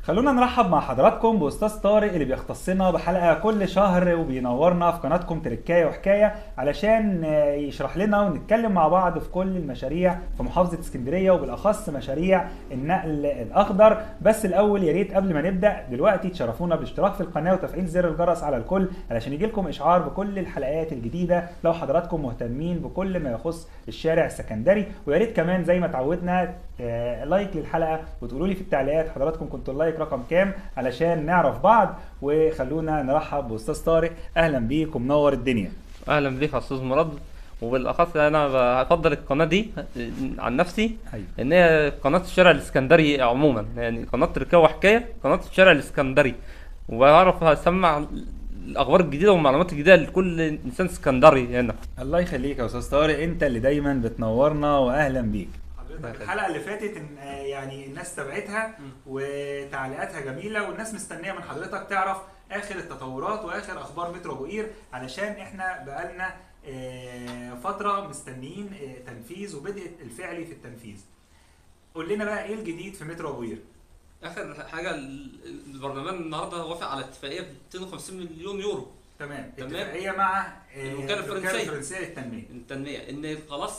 خلونا نرحب مع حضراتكم باستاذ طارق اللي بيختصنا بحلقه كل شهر وبينورنا في قناتكم تركايه وحكايه علشان يشرح لنا ونتكلم مع بعض في كل المشاريع في محافظه اسكندريه وبالاخص مشاريع النقل الاخضر بس الاول يا ريت قبل ما نبدا دلوقتي تشرفونا بالاشتراك في القناه وتفعيل زر الجرس على الكل علشان يجي لكم اشعار بكل الحلقات الجديده لو حضراتكم مهتمين بكل ما يخص الشارع السكندري ويا ريت كمان زي ما اتعودنا آه، لايك للحلقه وتقولوا لي في التعليقات حضراتكم كنتوا اللايك رقم كام علشان نعرف بعض وخلونا نرحب باستاذ طارق اهلا بيك ومنور الدنيا اهلا بيك يا استاذ مراد وبالاخص انا بفضل القناه دي عن نفسي ايوه ان هي قناه الشارع الاسكندري عموما يعني قناه تركيا وحكايه قناه الشارع الاسكندري وبعرف اسمع الاخبار الجديده والمعلومات الجديده لكل انسان اسكندري هنا الله يخليك يا استاذ طارق انت اللي دايما بتنورنا واهلا بيك حضرتك الحلقه اللي فاتت إن- آه، يعني الناس تابعتها وتعليقاتها جميله والناس مستنيه من حضرتك تعرف اخر التطورات واخر اخبار مترو ابو قير علشان احنا بقالنا آه، فتره مستنيين آه، تنفيذ وبدء الفعلي في التنفيذ قول لنا بقى ايه الجديد في مترو ابو قير اخر حاجه البرلمان النهارده وافق على اتفاقيه ب 250 مليون يورو تمام تمام. اتفاقيه مع آه، الوكالة الفرنسية. الفرنسيه للتنميه التنميه ان خلاص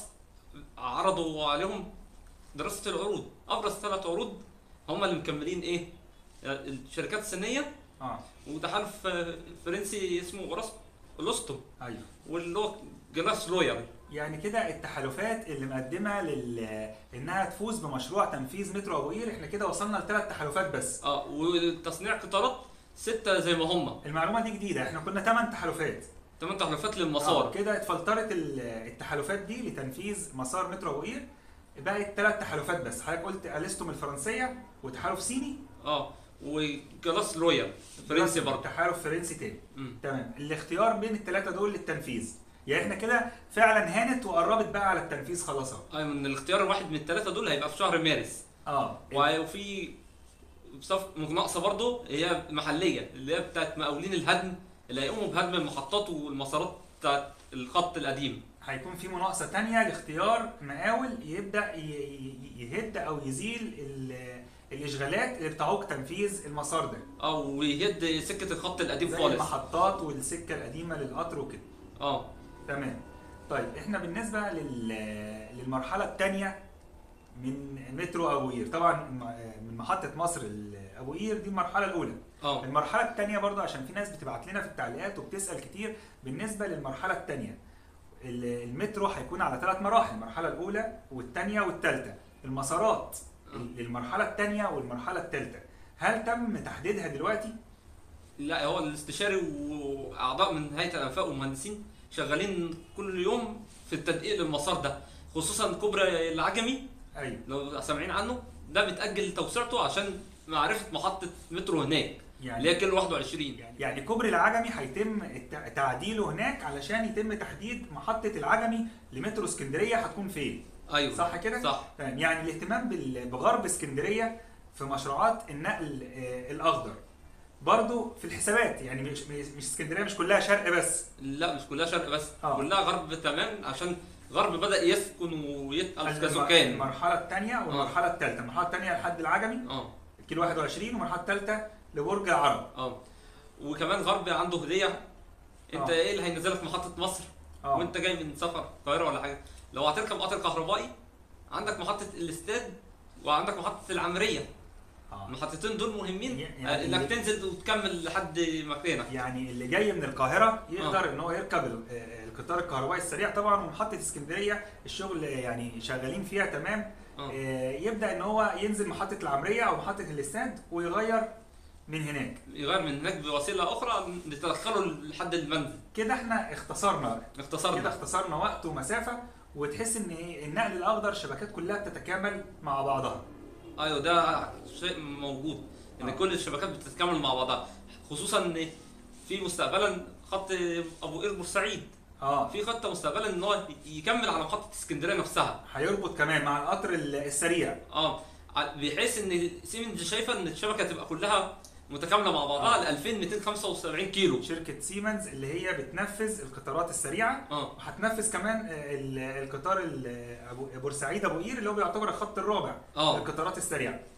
عرضوا عليهم دراسه العروض ابرز ثلاث عروض هم اللي مكملين ايه الشركات الصينيه اه وتحالف فرنسي اسمه اوراس الاستو ايوه واللي هو جلاس لوير يعني كده التحالفات اللي مقدمه لل انها تفوز بمشروع تنفيذ مترو ابو قير احنا كده وصلنا لثلاث تحالفات بس اه وتصنيع قطارات ستة زي ما هم المعلومه دي جديده احنا كنا ثمان تحالفات ثمان تحالفات آه، للمسار كده اتفلترت ال- التحالفات دي لتنفيذ مسار مترو ابو قير بقت ثلاث تحالفات بس حضرتك قلت اليستوم الفرنسيه وتحالف صيني اه وجلاس لوير فرنسي برضه تحالف فرنسي تاني مم. تمام الاختيار بين الثلاثه دول للتنفيذ يعني احنا كده فعلا هانت وقربت بقى على التنفيذ خلاص اهو ايوه من الاختيار الواحد من الثلاثه دول هيبقى في شهر مارس اه وفي صف ناقصه برضه هي محليه اللي هي بتاعت مقاولين الهدم اللي هيقوموا بهدم المحطات والمسارات بتاعت الخط القديم هيكون في مناقصه تانية لاختيار مقاول يبدا ي- ي- يهد او يزيل ال- الاشغالات اللي بتعوق تنفيذ المسار ده اه ويهد سكه الخط القديم زي خالص المحطات والسكه القديمه للقطر وكده اه تمام طيب احنا بالنسبه لل... للمرحله الثانيه من مترو ابو قير طبعا الم- من محطه مصر ل- ابو قير دي المرحله الاولى اه المرحله الثانيه برضو عشان في ناس بتبعت لنا في التعليقات وبتسال كتير بالنسبه للمرحله الثانيه المترو هيكون على ثلاث مراحل المرحله الاولى والثانيه والثالثه المسارات للمرحله الثانيه والمرحله الثالثه هل تم تحديدها دلوقتي لا هو الاستشاري واعضاء من هيئه الانفاق والمهندسين شغالين كل يوم في التدقيق للمسار ده خصوصا كوبري العجمي ايوه لو سامعين عنه ده بتاجل توسعته عشان معرفه محطه مترو هناك اللي يعني هي كيلو 21 يعني يعني كوبري العجمي هيتم الت- تعديله هناك علشان يتم تحديد محطه العجمي لمترو اسكندريه هتكون فين ايوه صح كده صح تمام يعني الاهتمام بال- بغرب اسكندريه في مشروعات النقل آه، الاخضر برضو في الحسابات يعني مش مش مش اسكندريه مش كلها شرق بس لا مش كلها شرق بس آه. كلها غرب تمام عشان غرب بدا يسكن ويتقل الم- كسكان المرحله الثانيه والمرحله الثالثه المرحله الثانيه لحد العجمي اه كيلو 21 والمرحله الثالثه لبرج العرب اه وكمان غرب عنده هديه انت آه. ايه اللي هينزلك محطه مصر اه وانت جاي من سفر القاهره ولا حاجه لو هتركب قطر كهربائي عندك محطه الاستاد وعندك محطه العمريه آه. المحطتين دول مهمين يعني- آه، انك تنزل وتكمل لحد مكانك يعني اللي جاي من القاهره يقدر ان هو يركب ال- آه، القطار الكهربائي السريع طبعا ومحطه اسكندريه الشغل يعني شغالين فيها تمام اه آه، يبدا ان هو ينزل محطه العمريه او محطه الاستاد ويغير من هناك يغير من هناك بوسيله اخرى تدخله لحد المنزل كده احنا اختصرنا كده اختصرنا اختصرنا وقت ومسافه وتحس ان ايه النقل الاخضر الشبكات كلها بتتكامل مع بعضها ايوه ده شيء موجود ان آه. كل الشبكات بتتكامل مع بعضها خصوصا ان في مستقبلا خط ابو قير بورسعيد اه في خطه مستقبلا ان هو يكمل على محطه اسكندريه نفسها هيربط كمان مع القطر ال- السريع اه ع- بحيث ان سيمنز شايفه ان الشبكه تبقى كلها متكامله مع بعضها ل 2275 كيلو شركه سيمنز اللي هي بتنفذ القطارات السريعه اه وهتنفذ كمان آه، ال- القطار ال- ابو بورسعيد ابو قير اللي هو بيعتبر الخط الرابع اه للقطارات السريعه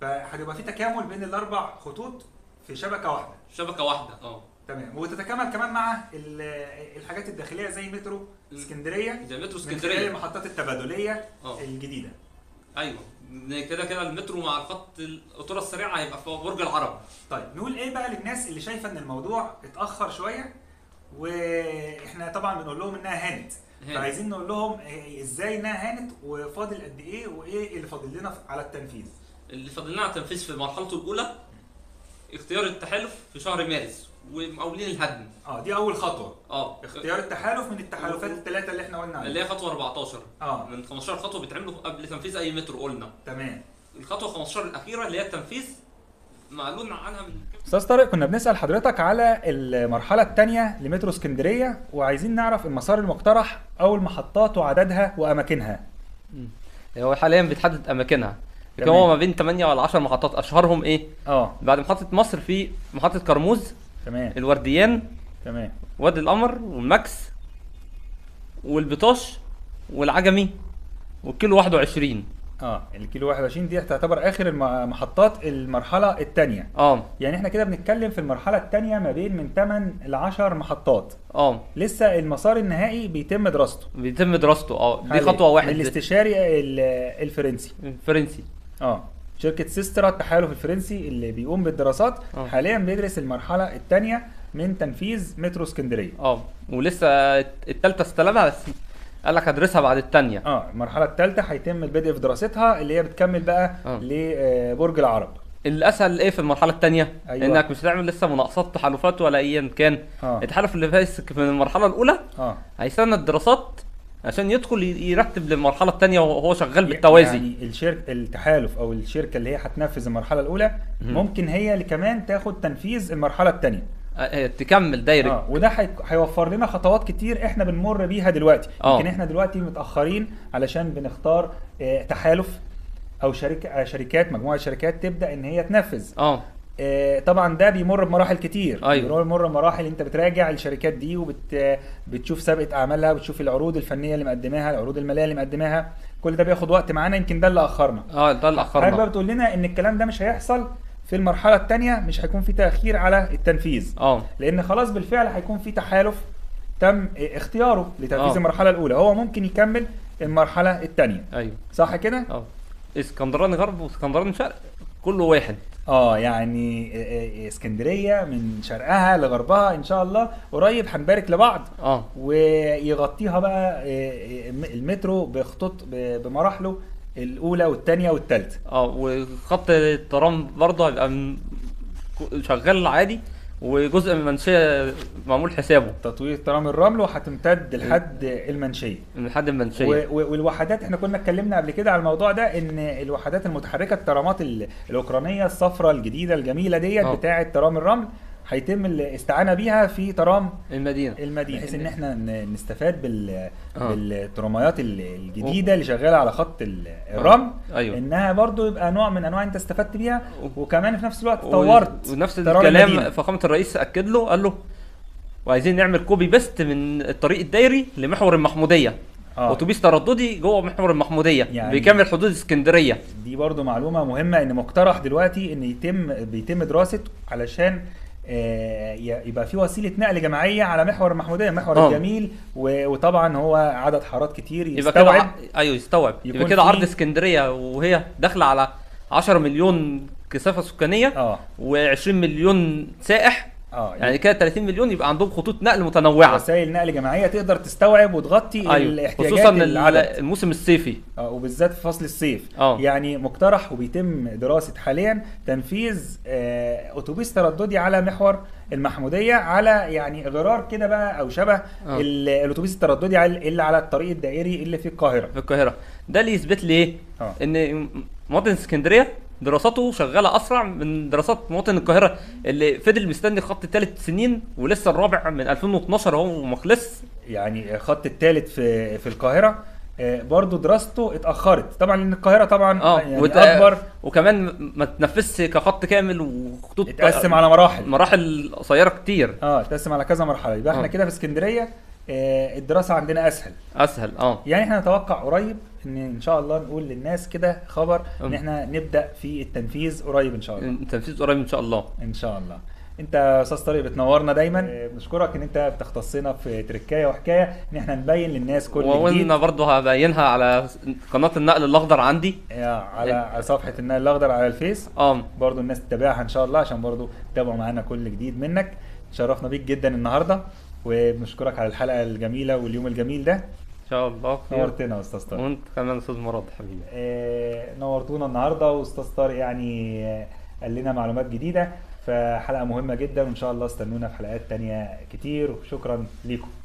فهتبقى في تكامل بين الاربع خطوط في شبكه واحده شبكه واحده اه تمام وتتكامل كمان مع ال- الحاجات الداخليه زي مترو اسكندريه زي مترو من خلال اسكندريه المحطات التبادليه اه الجديده ايوه كده كده المترو مع الخط القطوره السريعه هيبقى في برج العرب طيب نقول ايه بقى للناس اللي شايفه ان الموضوع اتاخر شويه واحنا طبعا بنقول لهم انها هانت هانت. فعايزين نقول لهم إيه- ازاي انها هانت وفاضل قد ايه وايه اللي فاضل لنا على التنفيذ اللي فاضل لنا التنفيذ في مرحلته الاولى اختيار التحالف في شهر مارس ومقاولين الهدم اه دي اول خطوه اه اختيار التحالف من التحالفات الثلاثه اللي احنا قلنا اللي عليها هي خطوه 14 اه من 15 خطوه بيتعملوا قبل تنفيذ اي مترو قلنا تمام الخطوه 15 الاخيره اللي هي التنفيذ معلوم عنها من استاذ طارق كنا بنسال حضرتك على المرحله الثانيه لمترو اسكندريه وعايزين نعرف المسار المقترح او المحطات وعددها واماكنها هو حاليا بتحدد اماكنها لكن تمام. هو ما بين 8 ولا 10 محطات اشهرهم ايه اه بعد محطه مصر في محطه كرموز تمام الورديان تمام وادي القمر والماكس والبطاش والعجمي والكيلو 21 اه الكيلو 21 دي تعتبر اخر المحطات المرحله الثانيه اه يعني احنا كده بنتكلم في المرحله الثانيه ما بين من 8 ل 10 محطات اه لسه المسار النهائي بيتم دراسته بيتم دراسته اه دي حالياً. خطوه من واحد الاستشاري ال- الفرنسي اه شركه سيسترا التحالف الفرنسي اللي بيقوم بالدراسات آه. حاليا بيدرس المرحله الثانيه من تنفيذ مترو اسكندريه اه ولسه التالتة استلمها بس قال لك هدرسها بعد التانية اه المرحله الثالثه هيتم البدء في دراستها اللي هي بتكمل بقى آه. لبرج العرب الاسهل ايه في المرحله الثانيه أيوة. انك مش هتعمل لسه مناقصات تحالفات ولا ايا كان اه التحالف اللي فايز في المرحله الاولى اه هيستنى الدراسات عشان يدخل ي- يرتب للمرحله الثانيه وهو شغال بالتوازي يعني الشركه التحالف او الشركه اللي هي هتنفذ المرحله الاولى مهم. ممكن هي اللي كمان تاخد تنفيذ المرحله الثانيه آه، تكمل دايركت اه وده هي- هيوفر لنا خطوات كتير احنا بنمر بيها دلوقتي آه. يمكن احنا دلوقتي متاخرين علشان بنختار آه، تحالف او شركه آه، شركات مجموعه شركات تبدا ان هي تنفذ اه آه، طبعا ده بيمر بمراحل كتير أيوة. بيمر بمراحل انت بتراجع الشركات دي وبت بتشوف سابقه اعمالها بتشوف العروض الفنيه اللي مقدماها العروض الماليه اللي مقدماها كل ده بياخد وقت معانا يمكن ده اللي اخرنا اه ده اللي حضرتك بقى اخرنا بتقول لنا ان الكلام ده مش هيحصل في المرحله الثانيه مش هيكون في تاخير على التنفيذ اه لان خلاص بالفعل هيكون في تحالف تم اختياره لتنفيذ آه. المرحله الاولى هو ممكن يكمل المرحله الثانيه ايوه صح كده اه اسكندراني غرب واسكندراني شرق كله واحد اه يعني آه، آه، اسكندريه من شرقها لغربها ان شاء الله قريب هنبارك لبعض اه ويغطيها بقى آه، آه، المترو بخطوط ب- بمراحله الاولى والثانيه والثالثه اه وخط الترام برضه هيبقى من- شغال عادي وجزء من المنشيه معمول حسابه تطوير ترام الرمل وهتمتد لحد المنشيه من لحد و- المنشيه و- والوحدات احنا كنا اتكلمنا قبل كده على الموضوع ده ان الوحدات المتحركه الترامات ال- الاوكرانيه الصفراء الجديده الجميله ديت اه. بتاعه ترام الرمل هيتم الاستعانه بيها في ترام المدينه المدينه بحيث ان احنا ن- نستفاد بال اه. بالتراميات ال- الجديده اللي شغاله على خط ال- الرمل ايوه انها برضو يبقى نوع من انواع انت استفدت بيها و- وكمان في نفس الوقت و- طورت ونفس ترام الكلام المدينة. فخامه الرئيس اكد له قال له وعايزين نعمل كوبي بيست من الطريق الدايري لمحور المحموديه اه اتوبيس ترددي جوه محور المحموديه يعني- بيكمل حدود اسكندريه دي برضو معلومة مهمة ان مقترح دلوقتي ان يتم بيتم دراسة علشان آه، ي- يبقى في وسيلة نقل جماعية على محور المحمودية محور آه. الجميل و- وطبعا هو عدد حارات كتير يبقى كده يستوعب ع- ايوه يستوعب يكون يبقى كده في- عرض اسكندريه وهي داخله على 10 مليون كثافه سكانيه اه و20 مليون سائح اه يعني كده 30 مليون يبقى عندهم خطوط نقل متنوعه وسائل نقل جماعية تقدر تستوعب وتغطي ايوه الاحتياجات خصوصا ال- العدد الموسم الصيفي اه وبالذات في فصل الصيف اه. يعني مقترح وبيتم دراسة حاليا تنفيذ آه، اتوبيس ترددي على محور المحمودية على يعني غرار كده بقى او شبه اه. ال- الاتوبيس الترددي على- اللي على الطريق الدائري اللي في القاهرة في القاهره ده اللي يثبت لي ايه اه. ان مواطن اسكندريه دراساته شغاله اسرع من دراسات مواطن القاهره اللي فضل مستني خط ثلاث سنين ولسه الرابع من 2012 اهو ما خلص يعني الخط الثالث في في القاهرة آه، برضو دراسته اتأخرت طبعا لان القاهرة طبعا اه يعني وت- اكبر وكمان م- ما تنفذش كخط كامل وخطوط اتقسم على مراحل مراحل قصيره كتير اه اتقسم على كذا مرحله يبقى احنا آه. كده في اسكندريه آه، الدراسه عندنا اسهل اسهل اه يعني احنا نتوقع قريب ان ان شاء الله نقول للناس كده خبر ان أم. احنا نبدا في التنفيذ قريب ان شاء الله التنفيذ قريب ان شاء الله ان شاء الله انت يا استاذ طارق بتنورنا دايما آه، بنشكرك ان انت بتختصنا في تركايه وحكايه ان احنا نبين للناس كل جديد وانا برضه هبينها على قناه النقل الاخضر عندي آه، على على صفحه النقل الاخضر على الفيس اه برضو الناس تتابعها ان شاء الله عشان برضو تتابعوا معانا كل جديد منك شرفنا بيك جدا النهارده وبنشكرك على الحلقه الجميله واليوم الجميل ده ان شاء الله خير نورتنا يا استاذ طارق وانت كمان استاذ مراد حبيبي آه، نورتونا النهارده واستاذ طارق يعني آه، قال لنا معلومات جديده فحلقه مهمه جدا وان شاء الله استنونا في حلقات تانية كتير وشكرا ليكم